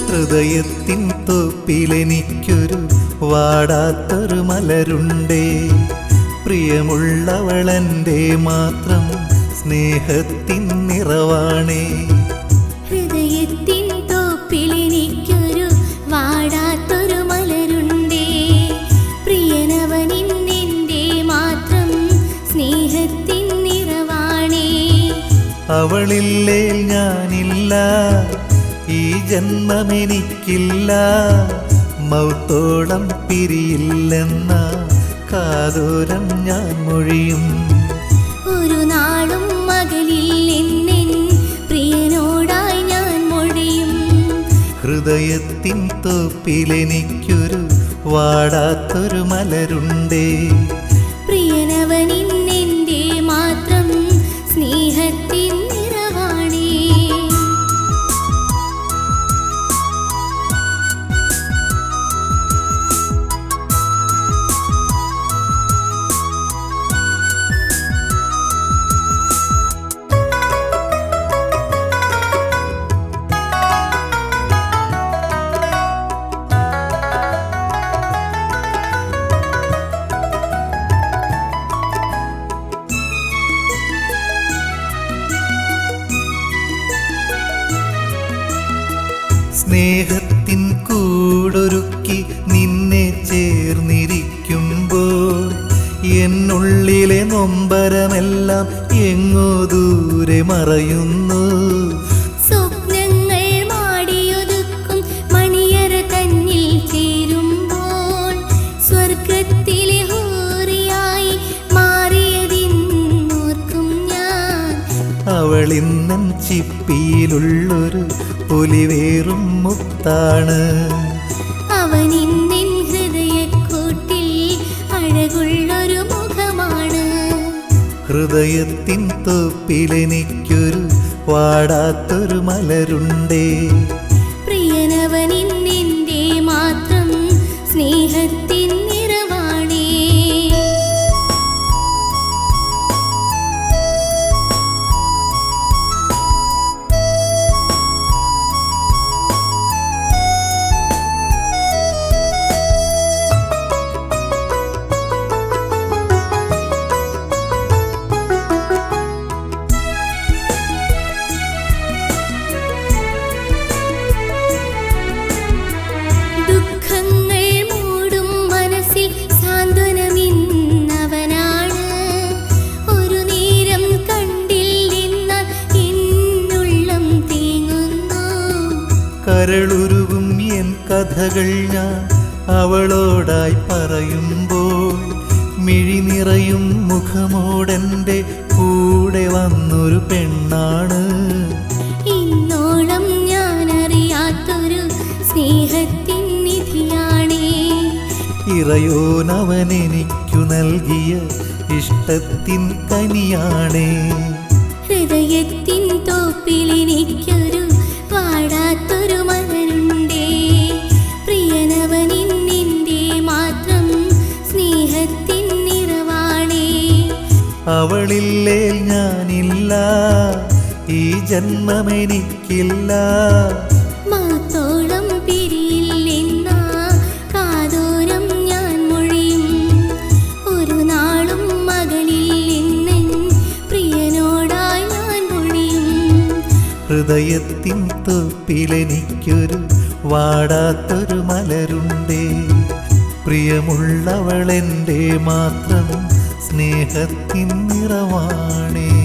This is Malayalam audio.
ഹൃദയത്തിൻ തൊപ്പിലെനിക്കൊരു വാടാത്തൊരു മലരുണ്ടേ പ്രിയമുള്ളവളെൻ്റെ മാത്രം സ്നേഹത്തിൻ നിറവാണേ ഹൃദയത്തിൻ തോപ്പിലെനിക്കൊരു വാടാത്തൊരു മലരുണ്ടേ പ്രിയനവനിന്നെൻ്റെ മാത്രം സ്നേഹത്തിൻ നിറവാണേ അവളില്ലേ ഞാനില്ല ഈ ജന്മമെനിക്കില്ല മൗത്തോളം പിരിയില്ലെന്ന കാതോരം ഞാൻ മൊഴിയും ഒരു നാളും മകളിൽ എന്നെൻ പ്രിയനോടായി ഞാൻ മൊഴിയും ഹൃദയത്തിൻ തോപ്പിലെനിക്കൊരു വാടാത്തൊരു മലരുണ്ടേ പ്രിയനവനിന്നെൻ്റെ മാത്രം സ്നേഹത്തിൻ നിറവാണേ സ്നേഹത്തിൻ കൂടൊരുക്കി നിന്നെ ചേർന്നിരിക്കുമ്പോൾ എന്നുള്ളിലെ നൊമ്പരമെല്ലാം എങ്ങോ ദൂരെ മറയുന്നു സ്വപ്നങ്ങൾ മാടിയൊതുക്കും മണിയറ തന്നിൽ ചേരുമ്പോൾ സ്വർഗത്തിലെ ഹോറിയായി മാറിയതിന്നോർക്കും ഞാൻ അവളിന്നൻ ചിപ്പിയിലുള്ളൊരു ഒലിവേറും മുത്താണ് അവനിന്നിൻ ഹൃദയക്കൂട്ടിൽ അഴകുള്ളൊരു മുഖമാണ് ഹൃദയത്തിൻ തോപ്പിലെനിക്കൊരു വാടാത്തൊരു മലരുണ്ടേ പ്രിയനവനിന്നിൻ്റെ മാത്രം സ്നേഹത്തിൻ നിറവാണേ ദുഃഖങ്ങൾ മൂടും മനസ്സിൽ സാന്ത്വനമിന്നവനാണ് ഒരു നേരം കണ്ടില്ലെന്ന എന്നുള്ളം തേങ്ങുന്നു കരളുരുകും എൻ കഥകൾ ഞാൻ അവളോടായി പറയുമ്പോൾ മിഴി നിറയും മുഖമോടെൻ്റെ കൂടെ വന്നൊരു പെണ്ണാണ് ഇന്നോളം ഞാൻ അറിയാത്തൊരു സ്നേഹത്തിൻ നിധിയാണേ ഇറയോനവൻ എനിക്കു നൽകിയ ഇഷ്ടത്തിൻ കനിയാണേ ഹൃദയത്തിൻ തോപ്പിലെനിക്കൊരു പാടാത്തൊരു മലരുണ്ടേ പ്രിയനവനിന്നിൻ്റെ മാത്രം സ്നേഹത്തിൻ നിറവാണേ അവളില്ലേ ഞാനില്ല ഈ ജന്മമെനിക്കില്ല മാത്തോളം പിരിയില്ലെന്ന കാതോരം ഞാൻ മൊഴിയും ഒരു നാളും മകളിൽ എന്നെൻ പ്രിയനോടായി ഞാൻ മൊഴിയും ഹൃദയത്തിൻ തൊപ്പിലെനിക്കൊരു വാടാത്തൊരു മലരുണ്ടേ പ്രിയമുള്ളവളെൻ്റെ മാത്രം സ്നേഹത്തിൻ നിറവാണേ